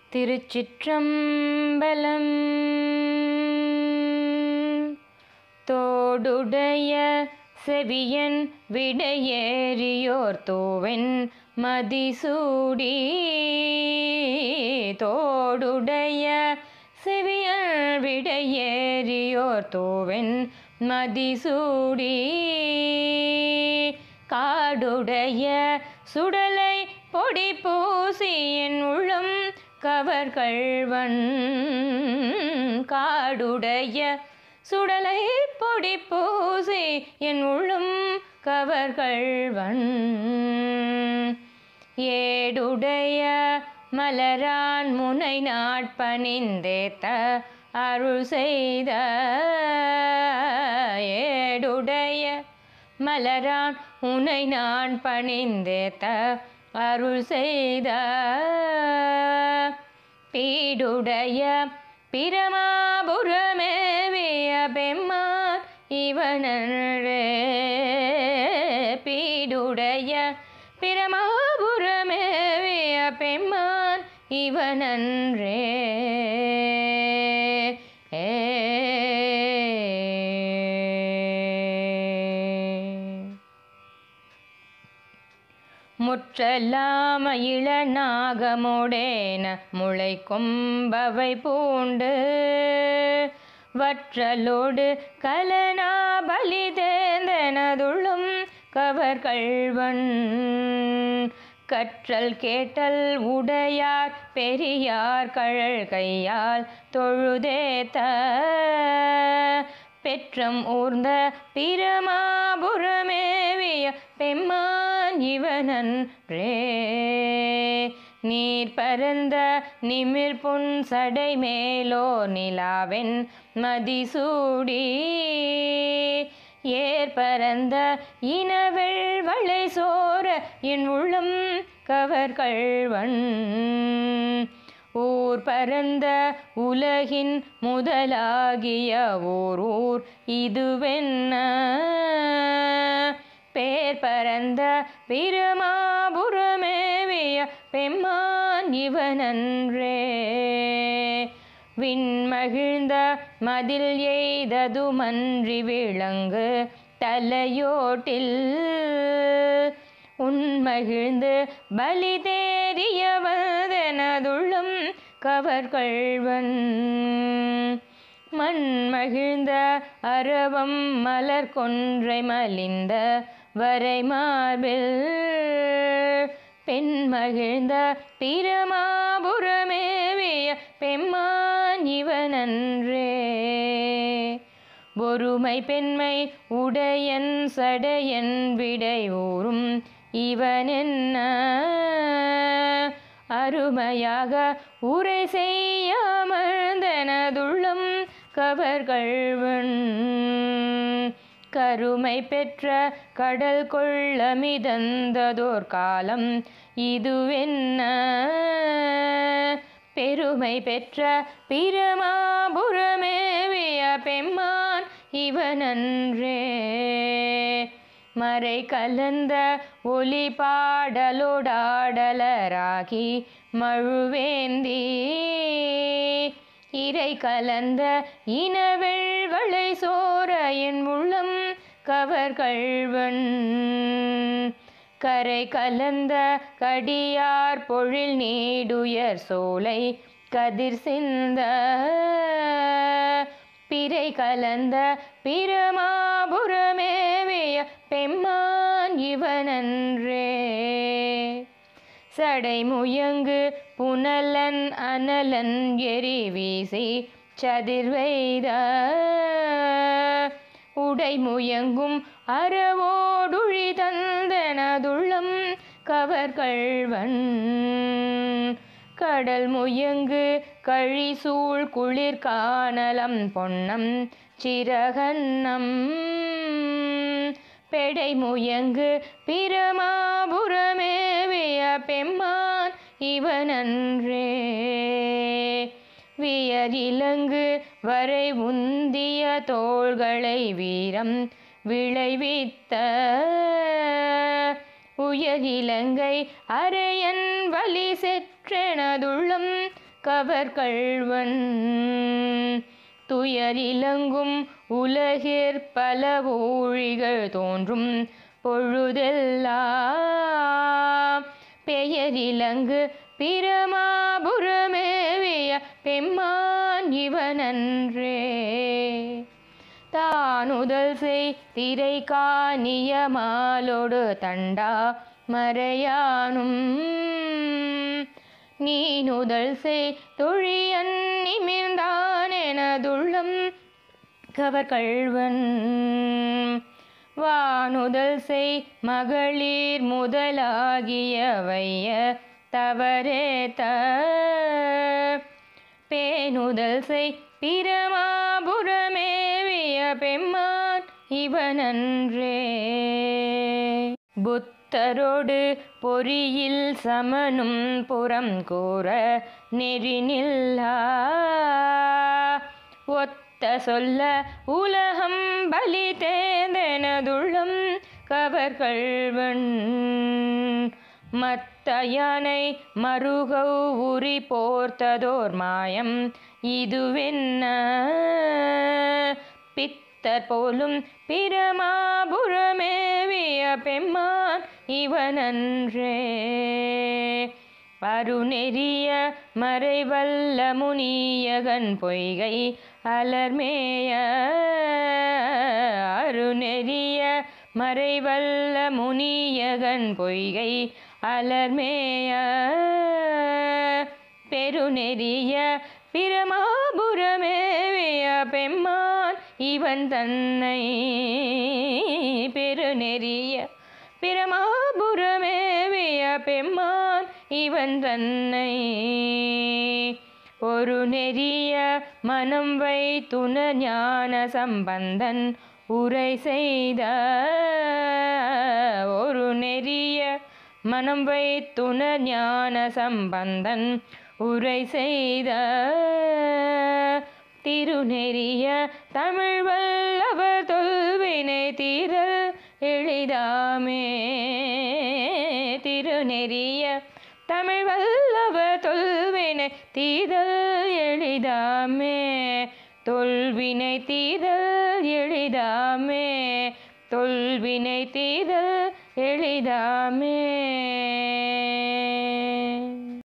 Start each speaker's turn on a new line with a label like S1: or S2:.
S1: திருச்சிற்றம்பலம் தோடுடைய செவியன் விடையேறியோர் தூவென் மதிசூடி தோடுடைய செவியன் விடையேறியோர் தூவென் மதிசூடி காடுடைய சுடலை பொடி பூசி என் உள்ளம் கவர்கள்வன் காடுடைய சுடலை பொடி பூசி என் உள்ளம் கவர்கள்வன் ஏடுடைய மலரான் முனை நாட்பணிந்தேத்த அருள் செய்த ஏடுடைய மலரான் உனை நான் பணிந்தேத்த அருள் செய்த பீடுடைய பிரமாபுரமேவிய பெம்மான் இவனே பீடுடைய பிரமாபுரமேவிய பெம்மான் இவனன்றே ஏ முற்றலாம இளநாகமுடேன முளை கொம்பவை பூண்டு வற்றலோடு கலனாபலி தேந்தனதுள்ளும் கவர்கள்வன் கற்றல் கேட்டல் உடையார் பெரியார் கழல் கையால் தொழுதேத்த பெற்றம் ஊர்ந்த பிரமாபுரமேவிய பெம்மான் இவனன்றே நீர் பரந்த நிமிர் புன் சடை மேலோ நிலாவென் மதிசூடி ஏர் பரந்த இனவெள் வளை சோர என் உள்ளம் கவர்கள்வன் ஊர் பரந்த உலகின் முதலாகிய ஓர் ஊர் இதுவென்ன பேர் பரந்த பிரமாபுரமேவிய பெம்மான் இவனன்றே விண்மகிழ்ந்த மதில் எய்ததுமன்றி விளங்கு தலையோட்டில் உண்மகிழ்ந்து பலி தேறியவதனதுள்ளம் கவர்கள்வன் மண் மகிழ்ந்த அரவம் மலர் கொன்றை மலிந்த வரை மார்பில் பெண் மகிழ்ந்த பிரமாபுரமேவிய பெம்மான் இவனன்றே ஒருமை பெண்மை உடையன் சடையன் விடை ஊறும் இவனென்ன அருமையாக உரை செய்யாமழ்ந்தனதுள்ளம் கவர்கள்வன் கருமை பெற்ற கடல் கொள்ள மிதந்ததோர் காலம் இதுவென்ன பெருமை பெற்ற பிரமாபுரமேவிய பெம்மான் இவனன்றே மறை கலந்த ஒலி பாடலோடாடலராகி மழுவேந்தி இறை கலந்த இனவெள் வளை சோர என் உள்ளம் கவர்கள்வன் கரை கலந்த கடியார் பொழில் நீடுயர் சோலை கதிர் சிந்த பிறை கலந்த பிரமாபுரமேவிய பெம்மான் இவனன்றே சடை முயங்கு புனலன் அனலன் எரி வீசி சதிர்வைத உடை முயங்கும் அறவோடுழி தந்தனதுள்ளம் கவர்கள்வன் கடல் முயங்கு கழிசூழ் குளிர் காணலம் பொன்னம் சிறகன்னம் பெடை முயங்கு பிரமாபுரமேவிய பெம்மான் இவனன்றே வியரிலங்கு வரை உந்திய தோள்களை வீரம் விளைவித்த உயர் இலங்கை அரையன் வலி செற்றெனதுள்ளம் கவர்கள்வன் துயரிலங்கும் உலகிற் பல ஊழிகள் தோன்றும் பொழுதெல்லாம் பெயரிலங்கு பிரமாபுரமேவிய பெம்மான் இவனன்றே தானுதல் செய் திரை காணிய மாலோடு தண்டா மறையானும் நீனுதல் செய் தொழியன் நிமிர்ந்தான் எனதுள்ளம் கவர்கள்வன் வானுதல் செய் மகளிர் முதலாகிய வைய தவறேத்த பேணுதல் செய் பிரமாபுரமேவிய பெம்மான் இவனன்றே புத்தரோடு பொறியில் சமனும் புறம் கூற நெறினில்லா ஒத்த சொல்ல உலகம் பலி தேர்ந்தெனதுள்ளம் கவர்கள்வன் மத்த யானை மருகௌ உரி போர்த்ததோர் மாயம் இதுவென்ன பித்தர் போலும் பிரமாபுரமேவிய பெம்மான் இவனன்றே அருநெறிய மறைவல்ல முனியகன் பொய்கை அலர்மேய அருநெறிய மறைவல்ல முனியகன் பொய்கை அலர்மேய பெருநெறிய பிரமாபுரமேவிய பெம்மான் இவன் தன்னை பெருநெறிய பிரமாபுரமேவிய பெம்மான் இவன் தன்னை ஒரு நெறிய மனம் வைத்துண ஞான சம்பந்தன் உரை செய்த ஒரு நெறிய மனம் வைத்துண ஞான சம்பந்தன் உரை செய்த திருநெறிய தமிழ் வல்லவர் தொல்வினை தீரல் எளிதாமே திருநெறிய தமிழ் வல்லவர் தொல்வினை தீரல் எளிதாமே தொல்வினை தீரல் எளிதாமே தொல்வினை தீரல் எளிதாமே தொல்வினை தீரல் எளிதாமே